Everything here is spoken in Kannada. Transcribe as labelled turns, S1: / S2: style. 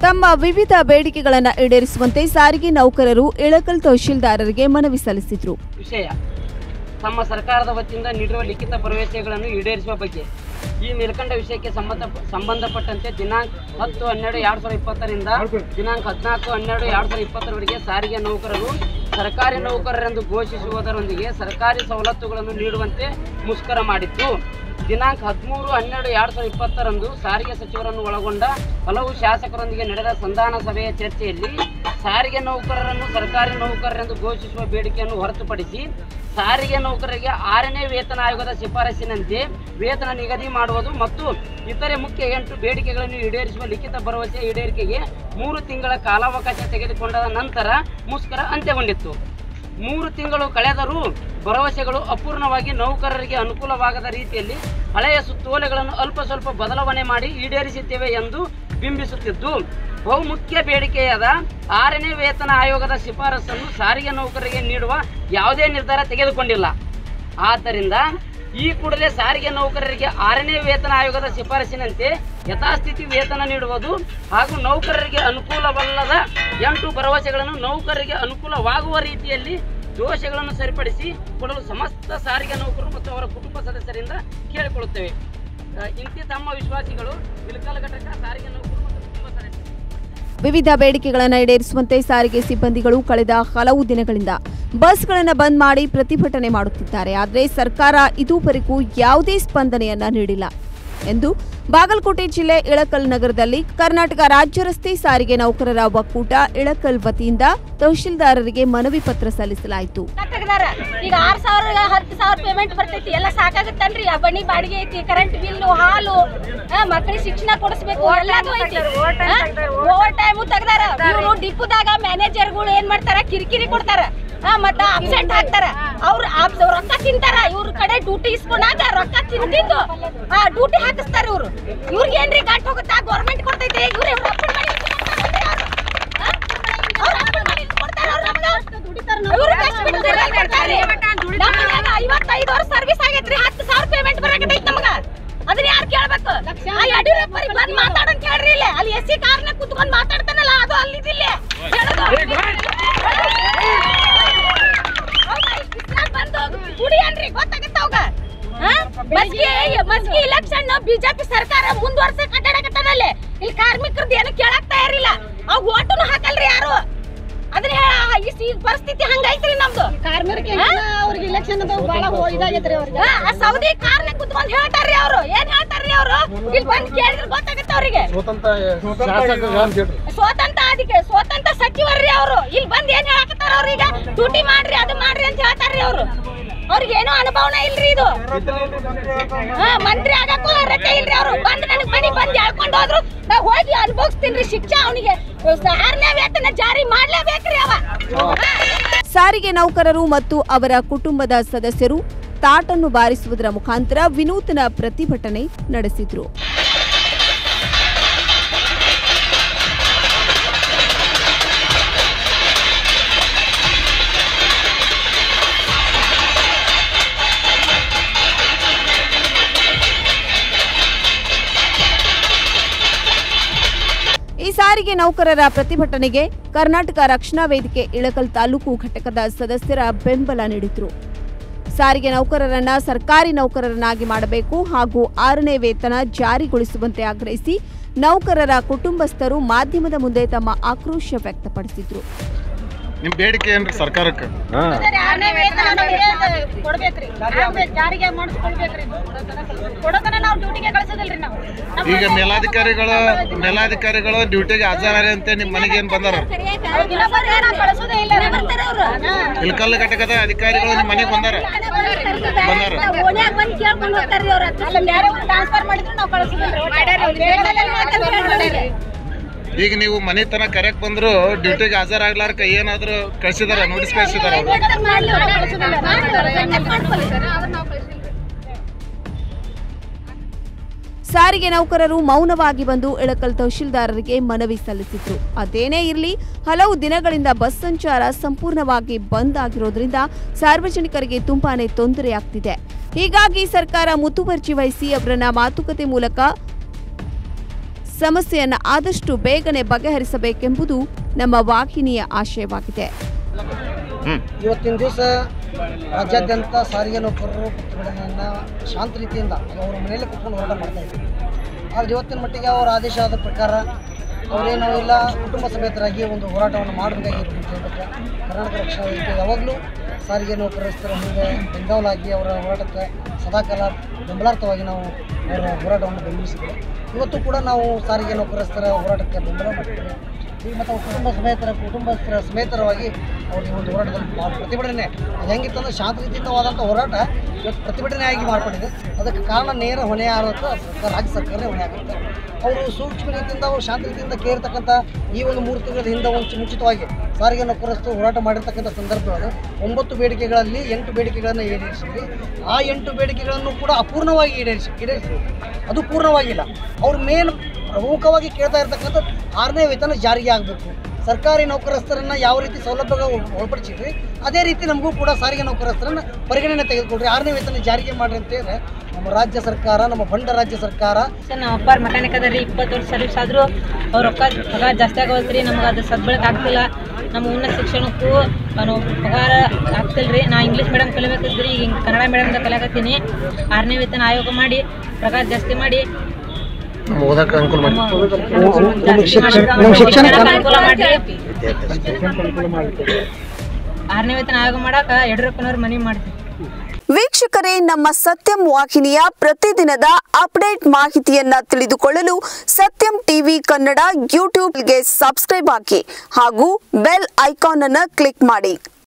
S1: ತಮ್ಮ ವಿವಿಧ ಬೇಡಿಕೆಗಳನ್ನು ಈಡೇರಿಸುವಂತೆ ಸಾರಿಗೆ ನೌಕರರು ಇಳಕಲ್ ತಹಶೀಲ್ದಾರರಿಗೆ ಮನವಿ ಸಲ್ಲಿಸಿದ್ರು
S2: ವಿಷಯ ತಮ್ಮ ಸರ್ಕಾರದ ವತಿಯಿಂದ ನೀಡಿರುವ ಲಿಖಿತ ಭರವಸೆಗಳನ್ನು ಈಡೇರಿಸುವ ಬಗ್ಗೆ ಈ ಮೇಲ್ಕಂಡ ವಿಷಯಕ್ಕೆ ಸಂಬಂಧ ಸಂಬಂಧಪಟ್ಟಂತೆ ದಿನಾಂಕ ಹತ್ತು ಹನ್ನೆರಡು ಎರಡು ಸಾವಿರದ ಇಪ್ಪತ್ತರಿಂದ ದಿನಾಂಕ ಹದಿನಾಲ್ಕು ಹನ್ನೆರಡು ಎರಡು ಸಾವಿರದ ಇಪ್ಪತ್ತರವರೆಗೆ ಸಾರಿಗೆ ನೌಕರರು ಸರ್ಕಾರಿ ನೌಕರರೆಂದು ಘೋಷಿಸುವುದರೊಂದಿಗೆ ಸರ್ಕಾರಿ ಸವಲತ್ತುಗಳನ್ನು ನೀಡುವಂತೆ ಮುಷ್ಕರ ಮಾಡಿತ್ತು ದಿನಾಂಕ ಹದಿಮೂರು ಹನ್ನೆರಡು ಎರಡು ಸಾವಿರದ ಇಪ್ಪತ್ತರಂದು ಸಾರಿಗೆ ಸಚಿವರನ್ನು ಒಳಗೊಂಡ ಹಲವು ಶಾಸಕರೊಂದಿಗೆ ನಡೆದ ಸಂಧಾನ ಸಭೆಯ ಚರ್ಚೆಯಲ್ಲಿ ಸಾರಿಗೆ ನೌಕರರನ್ನು ಸರ್ಕಾರಿ ನೌಕರರೆಂದು ಘೋಷಿಸುವ ಬೇಡಿಕೆಯನ್ನು ಹೊರತುಪಡಿಸಿ ಸಾರಿಗೆ ನೌಕರರಿಗೆ ಆರನೇ ವೇತನ ಆಯೋಗದ ಶಿಫಾರಸಿನಂತೆ ವೇತನ ನಿಗದಿ ಮಾಡುವುದು ಮತ್ತು ಇತರೆ ಮುಖ್ಯ ಎಂಟು ಬೇಡಿಕೆಗಳನ್ನು ಈಡೇರಿಸುವ ಲಿಖಿತ ಭರವಸೆ ಈಡೇರಿಕೆಗೆ ಮೂರು ತಿಂಗಳ ಕಾಲಾವಕಾಶ ತೆಗೆದುಕೊಂಡ ನಂತರ ಮುಷ್ಕರ ಅಂತ್ಯಗೊಂಡಿತ್ತು ಮೂರು ತಿಂಗಳು ಕಳೆದರೂ ಭರವಸೆಗಳು ಅಪೂರ್ಣವಾಗಿ ನೌಕರರಿಗೆ ಅನುಕೂಲವಾಗದ ರೀತಿಯಲ್ಲಿ ಹಳೆಯ ಸುತ್ತೋಲೆಗಳನ್ನು ಅಲ್ಪ ಸ್ವಲ್ಪ ಬದಲಾವಣೆ ಮಾಡಿ ಈಡೇರಿಸುತ್ತೇವೆ ಎಂದು ಬಿಂಬಿಸುತ್ತಿದ್ದು ಬಹುಮುಖ್ಯ ಬೇಡಿಕೆಯಾದ ಆರನೇ ವೇತನ ಆಯೋಗದ ಶಿಫಾರಸನ್ನು ಸಾರಿಗೆ ನೌಕರರಿಗೆ ನೀಡುವ ಯಾವುದೇ ನಿರ್ಧಾರ ತೆಗೆದುಕೊಂಡಿಲ್ಲ ಆದ್ದರಿಂದ ಈ ಕೂಡಲೇ ಸಾರಿಗೆ ನೌಕರರಿಗೆ ಆರನೇ ವೇತನ ಆಯೋಗದ ಶಿಫಾರಸಿನಂತೆ ಯಥಾಸ್ಥಿತಿ ವೇತನ ನೀಡುವುದು ಹಾಗೂ ನೌಕರರಿಗೆ ಅನುಕೂಲವಲ್ಲದ ಎಂಟು ಭರವಸೆಗಳನ್ನು ನೌಕರರಿಗೆ ಅನುಕೂಲವಾಗುವ ರೀತಿಯಲ್ಲಿ ದೋಷಗಳನ್ನು ಸರಿಪಡಿಸಿ ಕೊಡಲು ಸಮಸ್ತ ಸಾರಿಗೆ ನೌಕರರು ಮತ್ತು ಅವರ ಕುಟುಂಬ ಸದಸ್ಯರಿಂದ ಕೇಳಿಕೊಳ್ಳುತ್ತೇವೆ ಅಹ್, ಇಂತಿ ತಮ್ಮ ವಿಶ್ವಾಸಿಗಳು ಇಳಕಲ್ ಘಟಕ ಸಾರಿಗೆ ನೌಕರರು ಮತ್ತು ಕುಟುಂಬ ಸದಸ್ಯರು
S1: ವಿವಿಧ ಬೇಡಿಕೆಗಳನ್ನು ಈಡೇರಿಸುವಂತೆ ಸಾರಿಗೆ ಸಿಬ್ಬಂದಿಗಳು ಕಳೆದ ಹಲವು ದಿನಗಳಿಂದ ಬಸ್ಗಳನ್ನು ಬಂದ್ ಮಾಡಿ ಪ್ರತಿಭಟನೆ ಮಾಡುತ್ತಿದ್ದಾರೆ ಆದರೆ ಸರ್ಕಾರ ಇದುವರೆಗೂ ಯಾವುದೇ ಸ್ಪಂದನೆಯನ್ನ ನೀಡಿಲ್ಲ ಎಂದು ಬಾಗಲಕೋಟೆ ಜಿಲ್ಲೆ ಇಳಕಲ್ ನಗರದಲ್ಲಿ ಕರ್ನಾಟಕ ರಾಜ್ಯ ರಸ್ತೆ ಸಾರಿಗೆ ನೌಕರರ ಒಕ್ಕೂಟ ಇಳಕಲ್ ವತಿಯಿಂದ ತಹಶೀಲ್ದಾರರಿಗೆ ಮನವಿ ಪತ್ರ ಸಲ್ಲಿಸಲಾಯಿತು
S3: ತೆಗ್ದಾರ ಈಗ ಆರ್ ಸಾವಿರ ಹತ್ತು ಸಾವಿರ ಪೇಮೆಂಟ್ ಬರ್ತೈತಿ ಎಲ್ಲ ಸಾಕಾಗತ್ತನ್ರಿ ಆ ಬನ್ನಿ ಬಾಡಿಗೆ ಐತಿ ಕರೆಂಟ್ ಬಿಲ್ಲು ಹಾಲು ಮಕ್ಕಳಿಗೆ ಶಿಕ್ಷಣ ಕೊಡಿಸ್ಬೇಕು ಎಲ್ಲದೂ ಐತಿ ಓವರ್ ಟೈಮು ತೆಗ್ದಾರ ಇವರು ಡಿಪುದಾಗ ಮ್ಯಾನೇಜರ್ಗಳು ಏನ್ ಮಾಡ್ತಾರ ಕಿರಿಕಿರಿ ಕೊಡ್ತಾರ ಆ, ಮತ್ತ ಅಬ್ಸೆಂಟ್ ಹಾಕ್ತಾರ ಅವ್ರ ಅಬ್ಸ್- ರೊಕ್ಕ ತಿಂತಾರ ಇವ್ರ ಕಡೆ ಡ್ಯೂಟಿ ಇಸ್ಕೊಂಡಾಗ ರೊಕ್ಕ ತಿಂತಿದ್ದು ಆ ಡ್ಯೂಟಿ ಹಾಕಿಸ್ತಾರ ಇವ್ರು ಇವ್ರಿಗೆ ಏನ್ರಿ ಗಂಟ್ ಹೋಗುತ್ತಾ ಗೌರ್ಮೆಂಟ್ ಕೊಡ್ತೈತಿ ಇವ್ರು ಇವ್ರ ಅಪ್ಪನ ಮನೆ ಇಸ್ಕೊಂಡ್ಬಿಡ್ತಾರ್ರಿ ಅವ್ರು. ಆ? ಅವ್ರ ಅಪ್ಪನ ಮನೆ ಇಸ್ಕೊಡ್ತಾರ ಅವ್ರ ರೊಕ್ಕ. ಇವ್ರು ಕಷ್ಟ ಬಿಟ್ಟು ದುಡಿಯಲ್ಲ ಕೊಡ್ತಾರ್ರಿ. ನಮ್ಮ ಮನ್ಯಾಗ ಐವತ್ತೈದು ವರ್ಷ ಸರ್ವಿಸ್ ಆಗೈತ್ರಿ ಹತ್ತು ಸಾವಿರ ಪೇಮೆಂಟ್ ಬರಾಕತೈತಿ ನಮಗ ಅದನ್ನ ಯಾರು ಕೇಳ್ಬೇಕು ಆ ಯಡಿಯೂರಪ್ಪರಿಗೆ ಬಂದ್ ಮಾತಾಡಂತ ಹೇಳ್ರಿ ಇಲ್ಲೇ ಅಲ್ಲಿ ಎಸ್ ಸಿ ಕಾರ್ನ ಕುತ್ಕೊಂಡ್ ಮಾತಾಡ್ತಾನಲ್ಲ ಅದು ಅಲ್ಲಿದಿಲ್ಲ ಬಂದು ಕುಡಿಯನ್ರಿ ಗೊತ್ತಾಗತ್ತ ಅವಾಗ ಮಸ್ಕಿ ಮಸ್ಕಿ ಇಲೆಕ್ಷನ್ ಬಿಜೆಪಿ ಸರ್ಕಾರ ಮುಂದುವರ್ಸ ಕಟ್ಟಾಡಕತ್ತದಲ್ಲಿ ಇಲ್ಲಿ ಕಾರ್ಮಿಕರದ್ದು ಏನು ಕೇಳಕ್ ತಯಾರಿಲ್ಲ ಅವ್ ಓಟುನು ಹಾಕಲ್ರಿ ಯಾರು ಅದನ್ನ ಹೇಳ ಈ ಈ ಪರಿಸ್ಥಿತಿ ಹಂಗೈತ್ರಿ ನಮ್ದು ಕಾರ್ಮಿಕರಿಗೆ ಅವ್ರಿಗೆ ಇಲೆಕ್ಷನ್ ಬಹಳ ಇದಾಗೈತ್ರಿ ಅವ್ರಿಗೆ ಸೌದಿ ಕಾರ್ನ ಕುತ್ಕೊಂಡ್ ಹೇಳ್ತಾರ್ರಿ ಅವ್ರು ಏನ್ ಹೇಳ್ತಾರ್ರಿ ಅವ್ರು ಇಲ್ಲಿ ಬಂದ್ ಕೇಳಿದ್ರೆ ಗೊತ್ತಾಗತ್ತ ಅವ್ರಿಗೆ ಸ್ವತಂತ್ರ ಅದಕ್ಕೆ ಸ್ವತಂತ್ರ ಸಚಿವರ್ರಿ ಅವರು ಇಲ್ಲಿ ಬಂದ್ ಏನ್ ಹೇಳಕತ್ತಾರ ಅವ್ರೀಗ ಡ್ಯೂಟಿ ಮಾಡ್ರಿ ಅದು ಮಾಡ್ರಿ ಅಂತ ಹೇಳ್ತಾರ್ರಿ ಅವ್ರು ಅವ್ರಿಗೆ ಏನೋ ಅನುಭವನ ಇಲ್ರಿ ಇದು ಹಾ ಮಂತ್ರಿ ಆಗಕ್ಕೂ ಅರ್ಹತೆ ಇಲ್ರಿ ಅವ್ರು ಬಂದ್ ನನಗ್ ಮನಿ ಬಂದ್ ಹೇಳ್ಕೊಂಡ್ ಹೋದ್ರು ನಾ ಹೋಗಿ ಅನುಭವಿಸ್ತೀನ್ರಿ ಶಿಕ್ಷೆ ಅವನಿಗೆ ಆರನೇ ವೇತನ ಜಾರಿ ಮಾಡ್ಲೇಬೇಕ್ರಿ ಅವ ಹಾ.
S1: ಸಾರಿಗೆ ನೌಕರರು ಮತ್ತು ಅವರ ಕುಟುಂಬದ ಸದಸ್ಯರು ತಾಟನ್ನು ಬಾರಿಸುವುದರ ಮುಖಾಂತರ ವಿನೂತನ ಪ್ರತಿಭಟನೆ ನಡೆಸಿದ್ರು ಈ ಸಾರಿಗೆ ನೌಕರರ ಪ್ರತಿಭಟನೆಗೆ ಕರ್ನಾಟಕ ರಕ್ಷಣಾ ವೇದಿಕೆ ಇಳಕಲ್ ತಾಲೂಕು ಘಟಕದ ಸದಸ್ಯರ ಬೆಂಬಲ ನೀಡಿದ್ರು ಸಾರಿಗೆ ನೌಕರರನ್ನ ಸರ್ಕಾರಿ ನೌಕರರನ್ನಾಗಿ ಮಾಡಬೇಕು ಹಾಗೂ ಆರನೇ ವೇತನ ಜಾರಿಗೊಳಿಸುವಂತೆ ಆಗ್ರಹಿಸಿ ನೌಕರರ ಕುಟುಂಬಸ್ಥರು ಮಾಧ್ಯಮದ ಮುಂದೆ ತಮ್ಮ ಆಕ್ರೋಶ ವ್ಯಕ್ತಪಡಿಸಿದ್ರು
S4: ನಿಮ್ ಬೇಡಿಕೆ ಏನ್ರಿ ಸರ್ಕಾರಕ್ಕೆ
S3: ಆರನೇ ವೇತನ ನಮಗೆ ಕೊಡ್ಬೇಕ್ರಿ ಆಗ್ಬೇಕು, ಜಾರಿಗೆ ಮಾಡಿಸ್ಕೊಳ್ಬೇಕ್ರಿ ಕೊಡೋತನ ನಾವು ಡ್ಯೂಟಿಗೆ ಕಳ್ಸೋದಿಲ್ರಿ ನಾವು ನಮ್ಮ
S4: ಈಗ ಮೇಲಾಧಿಕಾರಿಗಳು ಮೇಲಾಧಿಕಾರಿಗಳು ಡ್ಯೂಟಿಗೆ ಹಾಜರಾರಿ ಅಂತ ನಿಮ್ ಮನೆಗೆ ಏನ್ ಬಂದಾರ
S3: ಅವ್ರ್ ಇನ್ನೊಬ್ಬರ್ಗೆ ನಾವು ಕಳ್ಸೋದೇ ಇಲ್ಲ ಬರ್ತಾರೆ ಅವ್ರು
S4: ಇಲ್ಕಲ್ ಘಟಕದ ಅಧಿಕಾರಿಗಳು ನಿಮ್ ಮನೆಗೆ ಬಂದಾರ ಬಂದಾರ.
S3: ಓಣ್ಯಾಗ ಬಂದ್ ಕೇಳ್ಕೊಂಡ್ ಹೋಗ್ತಾರ್ರಿ ಅವ್ರ ಹತ್ರ ಅಲ್ಲ ಬೇರೆ ಟ್ರಾನ್ಸ್ಫರ್ ಮಾಡಿದ್ರು ನಾವು ಕಳ್ಸೋದಿಲ್ರಿ
S4: ಈಗ ನೀವು ಮನೆ ತನ ಕರೆಕ್ ಬಂದ್ರು ಡ್ಯೂಟಿಗೆ ಹಾಜರಾಗ್ಲಾರ್ಕ ಏನಾದ್ರು ಕಳ್ಸಿದಾರ ನೋಟಿಸ್ ಕಳ್ಸಿದಾರ ಅವ್ರು
S1: ಸಾರಿಗೆ ನೌಕರರು ಮೌನವಾಗಿ ಬಂದು ಇಳಕಲ್ ತಹಶೀಲ್ದಾರರಿಗೆ ಮನವಿ ಸಲ್ಲಿಸಿದ್ರು ಅದೇನೇ ಇರಲಿ ಹಲವು ದಿನಗಳಿಂದ ಬಸ್ ಸಂಚಾರ ಸಂಪೂರ್ಣವಾಗಿ ಬಂದ್ ಆಗಿರೋದ್ರಿಂದ ಸಾರ್ವಜನಿಕರಿಗೆ ತುಂಬಾನೇ ತೊಂದರೆಯಾಗ್ತಿದೆ ಹೀಗಾಗಿ ಸರ್ಕಾರ ಮುತುವರ್ಜಿ ವಹಿಸಿ ಅವರನ್ನ ಮಾತುಕತೆ ಮೂಲಕ ಸಮಸ್ಯೆಯನ್ನು ಆದಷ್ಟು ಬೇಗನೆ ಬಗೆಹರಿಸಬೇಕೆಂಬುದು ನಮ್ಮ ವಾಹಿನಿಯ ಆಶಯವಾಗಿದೆ
S5: ಇವತ್ತಿನ ದಿವಸ ರಾಜ್ಯಾದ್ಯಂತ ಸಾರಿಗೆ ನೌಕರರು ಪ್ರತಿಭಟನೆಯನ್ನು ಶಾಂತ ರೀತಿಯಿಂದ ಅವರ ಮನೆಯಲ್ಲೇ ಕುತ್ಕೊಂಡು ಹೋರಾಟ ಮಾಡ್ತಾ ಇದ್ದಾರೆ ಆದರೆ ಇವತ್ತಿನ ಮಟ್ಟಿಗೆ ಅವರ ಆದೇಶ ಆದ ಪ್ರಕಾರ ಅವರೇನು ಇಲ್ಲ ಕುಟುಂಬ ಸಮೇತರಾಗಿ ಒಂದು ಹೋರಾಟವನ್ನು ಮಾಡಬೇಕಾಗಿರುತ್ತೆ ಅಂತ ಹೇಳ್ಬಿಟ್ಟು ಕರ್ನಾಟಕ ರಕ್ಷಣಾ ವೇದಿಕೆ ಯಾವಾಗಲೂ ಸಾರಿಗೆ ನೌಕರಸ್ಥರ ಮುಂದೆ ಬೆಂಗಾವಲಾಗಿ ಅವರ ಹೋರಾಟಕ್ಕೆ ಸದಾಕಾಲ ಬೆಂಬಲಾರ್ಥವಾಗಿ ನಾವು ಅವರ ಹೋರಾಟವನ್ನು ಬೆಂಬಲಿಸಿದ್ದೇವೆ ಇವತ್ತು ಕೂಡ ನಾವು ಸಾರಿಗೆ ನೌಕರಸ್ಥರ ಹೋರಾಟಕ್ಕೆ ಬೆಂಬಲ ಮಾಡ್ತೇವೆ ಈಗ ಮತ್ತು ಅವ್ರ ಕುಟುಂಬ ಸಮೇತರ ಕುಟುಂಬಸ್ಥರ ಸಮೇತರವಾಗಿ ಅವ್ರಿಗೆ ಒಂದು ಹೋರಾಟದಲ್ಲಿ ಮಾ- ಪ್ರತಿಭಟನೆ ಅದು ಹೆಂಗಿತ್ತಂದ್ರೆ ಶಾಂತ ರೀತಿಯುತವಾದಂಥ ಹೋರಾಟ ಇವತ್ತು ಪ್ರತಿಭಟನೆಯಾಗಿ ಮಾರ್ಪಟ್ಟಿದೆ ಅದಕ್ಕೆ ಕಾರಣ ನೇರ ಹೊಣೆ ಆಗುತ್ತೆ ಸರ್ಕಾರ ರಾಜ್ಯ ಸರ್ಕಾರನೇ ಹೊಣೆ ಆಗುತ್ತೆ ಅವರು ಸೂಕ್ಷ್ಮ ರೀತಿಯಿಂದ ಅವರು ಶಾಂತ ರೀತಿಯಿಂದ ಕೇರ್ತಕ್ಕಂಥ ಈ ಒಂದು ಮೂರು ತಿಂಗಳ ಹಿಂದೆ ಒಂದು ಮುಂಚಿತವಾಗಿ ಸಾರಿಗೆ ನೌಕರಸ್ಥರು ಹೋರಾಟ ಮಾಡಿರ್ತಕ್ಕಂಥ ಸಂದರ್ಭದೊಳಗೆ ಒಂಬತ್ತು ಬೇಡಿಕೆಗಳಲ್ಲಿ ಎಂಟು ಬೇಡಿಕೆಗಳನ್ನು ಈಡೇರಿಸಿದ್ವಿ ಆ ಎಂಟು ಬೇಡಿಕೆಗಳನ್ನು ಕೂಡ ಅಪೂರ್ಣವಾಗಿ ಈಡೇರಿಸಿ ಈಡೇರಿಸಿದ್ವಿ ಅದು ಪೂರ್ಣವಾಗಿಲ್ಲ ಅವ್ರ ಮೇನ್ ಪ್ರಮುಖವಾಗಿ ಕೇಳ್ತಾ ಇರ್ತಕ್ಕಂಥ ಆರನೇ ವೇತನ ಜಾರಿಗೆ ಆಗಬೇಕು ಸರ್ಕಾರಿ ನೌಕರಸ್ಥರನ್ನ ಯಾವ ರೀತಿ ಸೌಲಭ್ಯ ಒಳಪಡಿಸಿದ್ರಿ ಅದೇ ರೀತಿ ನಮಗೂ ಕೂಡ ಸಾರಿಗೆ ನೌಕರಸ್ಥರನ್ನ ಪರಿಗಣನೆ ತೆಗೆದುಕೊಳ್ರಿ ಆರನೇ ವೇತನ ಜಾರಿಗೆ ಮಾಡ್ರಿ ಅಂತ ಹೇಳಿದ್ರೆ ನಮ್ಮ ರಾಜ್ಯ ಸರ್ಕಾರ ನಮ್ಮ ಬಂಡ ರಾಜ್ಯ ಸರ್ಕಾರ
S6: ಸರ್ ನಮ್ಮ ಅಪ್ಪಾರ ಮೆಕ್ಯಾನಿಕ್ ಅದ ರೀ ಇಪ್ಪತ್ತು ವರ್ಷ ಸರ್ವಿಸ್ ಆದರೂ ಅವ್ರ ರೊಕ್ಕ ಪಗಾರ ಜಾಸ್ತಿ ಆಗವಲ್ತು ರೀ ನಮ್ಗೆ ಅದು ಸದ್ಬಳಕೆ ಆಗ್ತಿಲ್ಲ ನಮ್ಮ ಉನ್ನತ ಶಿಕ್ಷಣಕ್ಕೂ ನಾವು ಪಗಾರ ಆಗ್ತಿಲ್ಲ ರೀ ನಾ ಇಂಗ್ಲೀಷ್ ಮೀಡಿಯಮ್ ಕಲಿಬೇಕಿದ್ರಿ ಈಗ ಹಿಂಗ್ ಕನ್ನಡ ಮೀಡಿಯಮ್ದಾಗ ಕಲಿಯಾಕತ್ತೀನಿ ಆರನೇ ವೇತನ ಆಯೋಗ ಮಾಡಿ ಪಗಾರ ಜಾಸ್ತಿ ಮಾಡಿ
S5: ಓದಕ್ಕೆ ಅನುಕೂಲ ಮಾಡಿ
S6: ನಮ್ಮ
S5: ಶಿಕ್ಷಣ- ನಮ್ಮ ಶಿಕ್ಷಣಕ್ಕೆ
S6: ಅನುಕೂಲ ಮಾಡ್ರಿ ಆರನೇ ವೇತನ ಆಯೋಗ ಮಾಡಾಕ ಯಡಿಯೂರಪ್ಪನವ್ರು ಮನವಿ ಮಾಡ್ತೀವಿ
S1: ವೀಕ್ಷಕರೇ ನಮ್ಮ ಸತ್ಯಂ ವಾಹಿನಿಯ ಪ್ರತಿದಿನದ ಅಪ್ಡೇಟ್ ಮಾಹಿತಿಯನ್ನ ತಿಳಿದುಕೊಳ್ಳಲು ಸತ್ಯಂ ಟಿವಿ ಕನ್ನಡ ಯೂಟ್ಯೂಬ್ಗೆ ಸಬ್ಸ್ಕ್ರೈಬ್ ಹಾಕಿ ಹಾಗೂ ಬೆಲ್ ಐಕಾನ್ ಅನ್ನು ಕ್ಲಿಕ್ ಮಾಡಿ